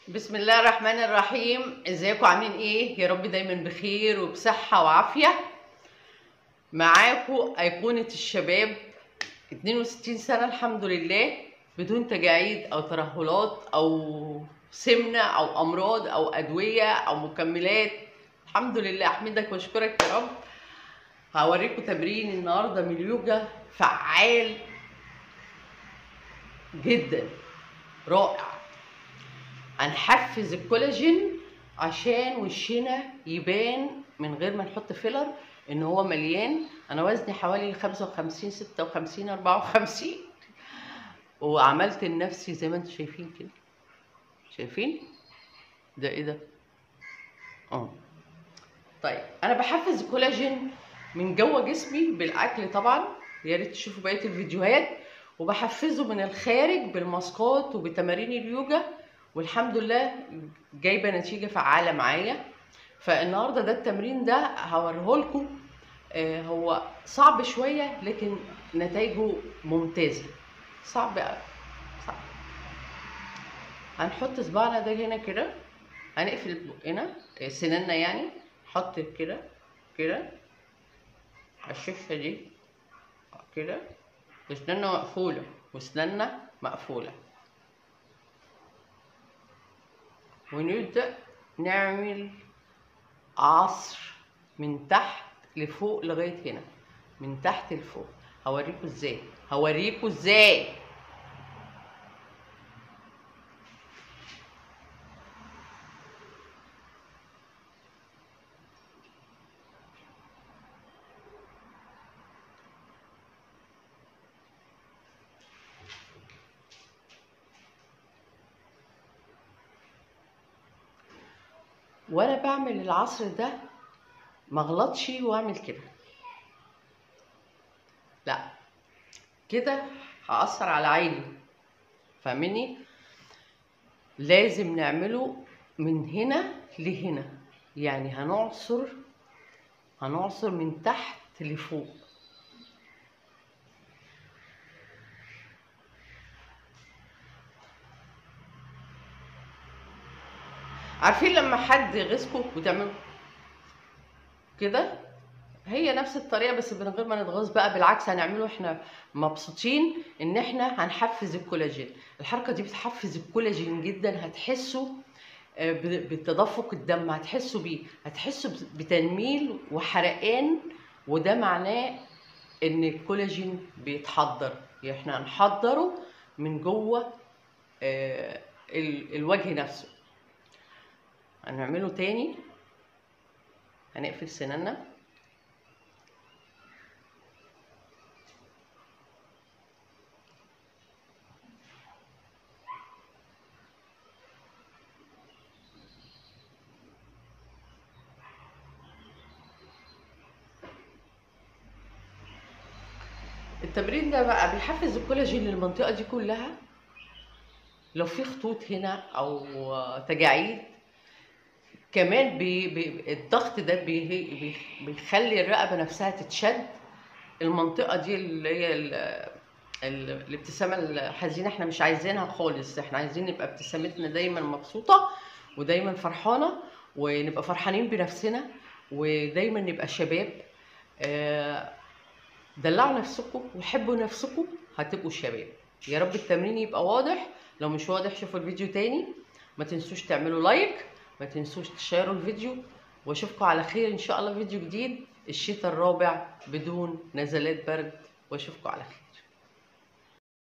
بسم الله الرحمن الرحيم ازيكم عاملين ايه يا رب دايما بخير وبصحة وعافية معاكم أيقونة الشباب 62 سنة الحمد لله بدون تجاعيد أو ترهلات أو سمنة أو أمراض أو أدوية أو مكملات الحمد لله أحمدك وأشكرك يا رب هوريكم تمرين النهارده من اليوجا فعال جدا رائع هنحفز الكولاجين عشان وشنا يبان من غير ما نحط فيلر ان هو مليان انا وزني حوالي 55 56 54 وعملت لنفسي زي ما انتم شايفين كده شايفين ده ايه ده اه طيب انا بحفز الكولاجين من جوه جسمي بالاكل طبعا يا ريت تشوفوا بقيه الفيديوهات وبحفزه من الخارج بالماسكات وبتمارين اليوجا والحمد لله جايبه نتيجه فعاله معايا فالنهارده ده التمرين ده هوريه لكم آه هو صعب شويه لكن نتائجه ممتازه صعب أوي. صعب هنحط صباعنا ده هنا كده هنقفل بقنا آه، سناننا يعني نحط كده كده على الشفه دي كده وسناننا مقفوله وسناننا مقفوله ونبدأ نعمل عصر من تحت لفوق لغاية هنا من تحت لفوق هوريكم ازاي هوريكم ازاي وانا بعمل العصر ده ما اغلطش واعمل كده لا كده هأثر على عيني فاهمني لازم نعمله من هنا لهنا يعني هنعصر هنعصر من تحت لفوق عارفين لما حد يغيظكم وتعملوا كده هي نفس الطريقه بس من غير ما نتغاظ بقى بالعكس هنعمله احنا مبسوطين ان احنا هنحفز الكولاجين الحركه دي بتحفز الكولاجين جدا هتحسوا آه، ب- بتدفق الدم هتحسوا بيه هتحسوا بتنميل وحرقان وده معناه ان الكولاجين بيتحضر يعني احنا هنحضره من جوه آه، ال- الوجه نفسه هنعمله تاني هنقفل سنانا التمرين ده بقى بيحفز الكولاجين للمنطقة دي كلها لو في خطوط هنا أو تجاعيد كمان بي بي الضغط ده بي بي بيخلي الرقبة نفسها تتشد المنطقة دي اللي هي ال- ال- الابتسامة الحزينة احنا مش عايزينها خالص احنا عايزين نبقى ابتسامتنا دايما مبسوطة ودايما فرحانة ونبقى فرحانين بنفسنا ودايما نبقى شباب آه، دلعوا نفسكم وحبوا نفسكم هتبقوا شباب يا رب التمرين يبقى واضح لو مش واضح شوفوا الفيديو تاني ما تنسوش تعملوا لايك ما تنسوش تشيروا الفيديو واشوفكم على خير ان شاء الله فيديو جديد الشتاء الرابع بدون نزلات برد واشوفكم على خير